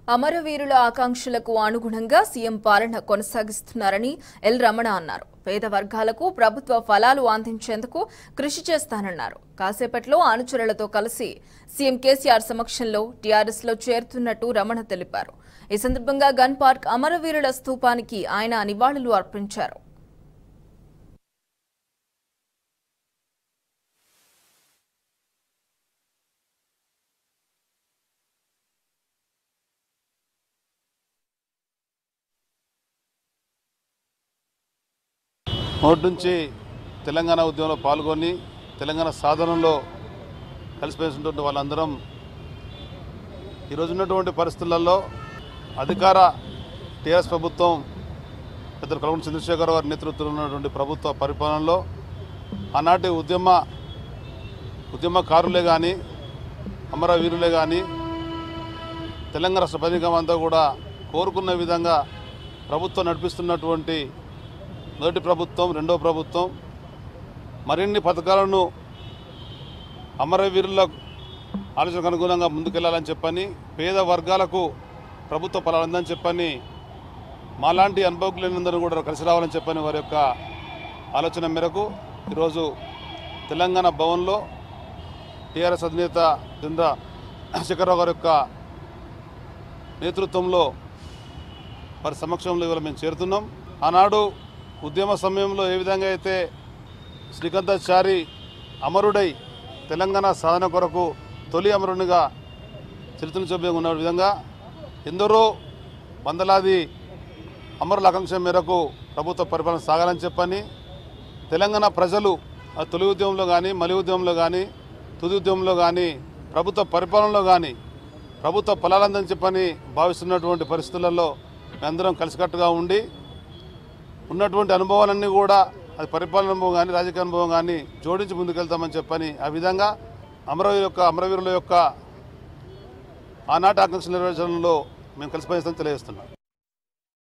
అమరవీరుల ఆకాంక్షలకు అనుగుణంగా సీఎం పాలన కొనసాగిస్తున్నారని ఎల్ రమణ అన్నారు పేద వర్గాలకు ప్రభుత్వ ఫలాలు అందించేందుకు కృషి చేస్తానన్నారు కాసేపట్లో అనుచరులతో కలిసి సీఎం కేసీఆర్ సమక్షంలో టీఆర్ఎస్లో చేరుతున్నట్టు రమణ తెలిపారు ఈ సందర్భంగా గన్ పార్క్ అమరవీరుల స్తూపానికి ఆయన నివాళులు అర్పించారు మొదటి నుంచి తెలంగాణ ఉద్యమంలో పాల్గొని తెలంగాణ సాధనలో కలిసిపోయినటువంటి వాళ్ళందరం ఈరోజు ఉన్నటువంటి పరిస్థితులలో అధికార టీఆర్ఎస్ ప్రభుత్వం పెద్దలు కలవని చంద్రశేఖర్ వారి నేతృత్వంలో ఉన్నటువంటి ప్రభుత్వ పరిపాలనలో ఆనాటి ఉద్యమ ఉద్యమకారులే కానీ అమరవీరులే కానీ తెలంగాణ రాష్ట్ర ప్రజానికం అంతా కూడా కోరుకున్న విధంగా ప్రభుత్వం నడిపిస్తున్నటువంటి మొదటి ప్రభుత్వం రెండో ప్రభుత్వం మరిన్ని పథకాలను అమరవీరుల ఆలోచనకు అనుగుణంగా ముందుకెళ్లాలని చెప్పని పేద వర్గాలకు ప్రభుత్వ ఫలాలందని చెప్పని మాలాంటి అనుభవకులందరూ కూడా కలిసి రావాలని చెప్పని వారి యొక్క ఆలోచన మేరకు ఈరోజు తెలంగాణ భవన్లో టీఆర్ఎస్ అధినేత చంద్ర శేఖరరావు గారి యొక్క నేతృత్వంలో వారి సమక్షంలో ఇవాళ మేము చేరుతున్నాం ఆనాడు ఉద్యమ సమయంలో ఏ విధంగా అయితే శ్రీకాంతాచారి అమరుడై తెలంగాణ సాధన కొరకు తొలి అమరునిగా చరిత్రను చూపే ఉన్న విధంగా ఎందరో వందలాది అమరుల ఆకాంక్ష మేరకు ప్రభుత్వ పరిపాలన సాగాలని చెప్పని తెలంగాణ ప్రజలు ఆ తొలి ఉద్యమంలో కానీ మలి ఉద్యమంలో కానీ తుది ఉద్యమంలో కానీ ప్రభుత్వ పరిపాలనలో కానీ ప్రభుత్వ ఫలాలందని చెప్పని భావిస్తున్నటువంటి పరిస్థితులలో మేమందరం కలిసికట్టుగా ఉండి ఉన్నటువంటి అనుభవాలన్నీ కూడా అది పరిపాలన అనుభవం కానీ రాజకీయ అనుభవం కానీ జోడించి ముందుకెళ్తామని చెప్పని ఆ విధంగా అమరవీరు యొక్క అమరవీరుల యొక్క ఆనాటి ఆకాంక్షల నెరవేర్చడంలో మేము కలిసి పనిచేస్తామని తెలియజేస్తున్నాం